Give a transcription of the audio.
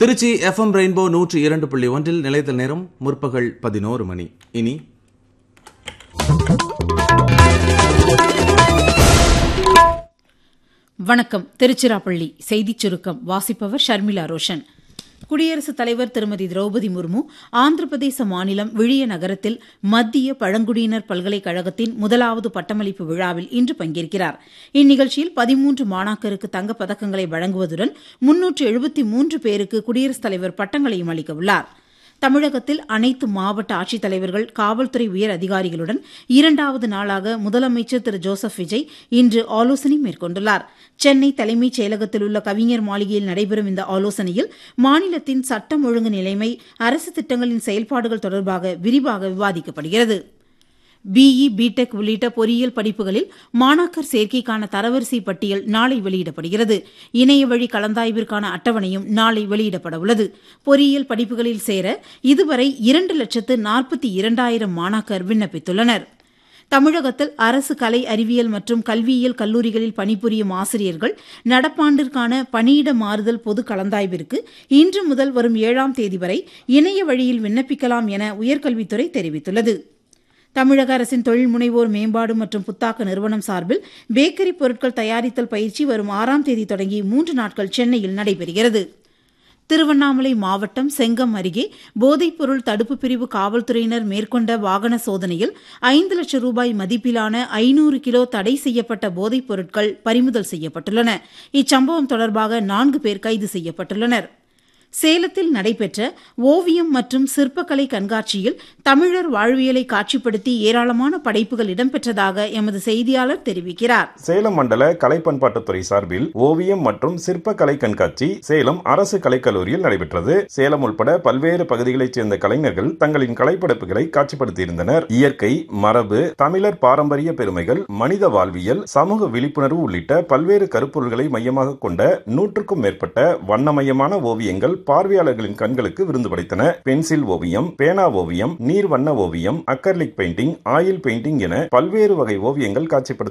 Trichy FM rainbow நூற்றி இரண்டு புள்ளி ஒன்றில் நிலைத்த நேரம் முற்பகல் பதினோரு மணி இனி வணக்கம் திருச்சிராப்பள்ளி செய்திச் சுருக்கம் வாசிப்பவர் ஷர்மிளா ரோஷன் குடியரசுத் தலைவர் திருமதி திரௌபதி முர்மு ஆந்திர பிரதேச மாநிலம் விழிய நகரத்தில் மத்திய பழங்குடியினர் பல்கலைக்கழகத்தின் முதலாவது பட்டமளிப்பு விழாவில் இன்று பங்கேற்கிறார் இந்நிகழ்ச்சியில் பதிமூன்று மாணாக்கருக்கு தங்கப் பதக்கங்களை வழங்குவதுடன் முன்னூற்று எழுபத்தி மூன்று பேருக்கு குடியரசுத் தலைவர் பட்டங்களையும் அளிக்கவுள்ளாா் தமிழகத்தில் அனைத்து மாவட்ட ஆட்சித்தலைவர்கள் காவல்துறை உயர் அதிகாரிகளுடன் இரண்டாவது நாளாக முதலமைச்சர் திரு ஜோசப் விஜய் இன்று ஆலோசனை மேற்கொண்டுள்ளார் சென்னை தலைமைச் செயலகத்தில் உள்ள கவிஞர் மாளிகையில் நடைபெறும் இந்த ஆலோசனையில் மாநிலத்தின் சட்டம் ஒழுங்கு நிலைமை அரசு திட்டங்களின் செயல்பாடுகள் தொடர்பாக விரிவாக விவாதிக்கப்படுகிறது பிஇ பிடெக் உள்ளிட்ட பொறியியல் படிப்புகளில் மாணாக்கர் சேர்க்கைக்கான தரவரிசை பட்டியல் நாளை வெளியிடப்படுகிறது இணைய வழி கலந்தாய்விற்கான அட்டவணையும் நாளை வெளியிடப்பட உள்ளது பொறியியல் படிப்புகளில் சேர இதுவரை இரண்டு லட்சத்து நாற்பத்தி இரண்டாயிரம் மாணாக்கர் விண்ணப்பித்துள்ளனர் தமிழகத்தில் அரசு கலை அறிவியல் மற்றும் கல்வியியல் கல்லூரிகளில் பணிபுரியும் ஆசிரியர்கள் நடப்பாண்டிற்கான பணியிட மாறுதல் பொது கலந்தாய்விற்கு இன்று முதல் வரும் ஏழாம் தேதி வரை இணைய வழியில் விண்ணப்பிக்கலாம் என உயர்கல்வித்துறை தெரிவித்துள்ளது தமிழக அரசின் தொழில் முனைவோர் மேம்பாடு மற்றும் புத்தாக்க நிறுவனம் சார்பில் பேக்கரி பொருட்கள் தயாரித்தல் பயிற்சி வரும் ஆறாம் தேதி தொடங்கி மூன்று நாட்கள் சென்னையில் நடைபெறுகிறது திருவண்ணாமலை மாவட்டம் செங்கம் அருகே போதைப்பொருள் தடுப்பு பிரிவு காவல்துறையினர் மேற்கொண்ட வாகன சோதனையில் ஐந்து லட்சம் ரூபாய் மதிப்பிலான ஐநூறு கிலோ தடை செய்யப்பட்ட போதைப் பொருட்கள் பறிமுதல் செய்யப்பட்டுள்ளன இச்சம்பவம் தொடர்பாக நான்கு பேர் கைது செய்யப்பட்டுள்ளனா் சேலத்தில் நடைபெற்ற ஓவியம் மற்றும் சிற்பக்கலை கண்காட்சியில் தமிழர் வாழ்வியலை காட்சிப்படுத்தி ஏராளமான படைப்புகள் இடம்பெற்றதாக எமது செய்தியாளர் தெரிவிக்கிறார் சேலம் மண்டல கலை பண்பாட்டுத்துறை சார்பில் ஓவியம் மற்றும் சிற்ப கலை கண்காட்சி சேலம் அரசு கலைக்கல்லூரியில் நடைபெற்றது சேலம் உட்பட பல்வேறு பகுதிகளைச் சேர்ந்த கலைஞர்கள் தங்களின் கலைப்படைப்புகளை காட்சிப்படுத்தியிருந்தனர் இயற்கை மரபு தமிழர் பாரம்பரிய பெருமைகள் மனித வாழ்வியல் சமூக விழிப்புணர்வு உள்ளிட்ட பல்வேறு கருப்பொருள்களை மையமாக கொண்ட நூற்றுக்கும் மேற்பட்ட வண்ணமயமான ஓவியங்கள் பார்வையாளர்களின் கண்களுக்கு விருந்து படைத்தன பென்சில் ஓவியம் பேனா ஓவியம் நீர் வண்ண ஓவியம் அக்கர்லிக் பெயிண்டிங் ஆயில் பெயிண்டிங் என பல்வேறு வகை ஓவியங்கள் காட்சிப்படுத்த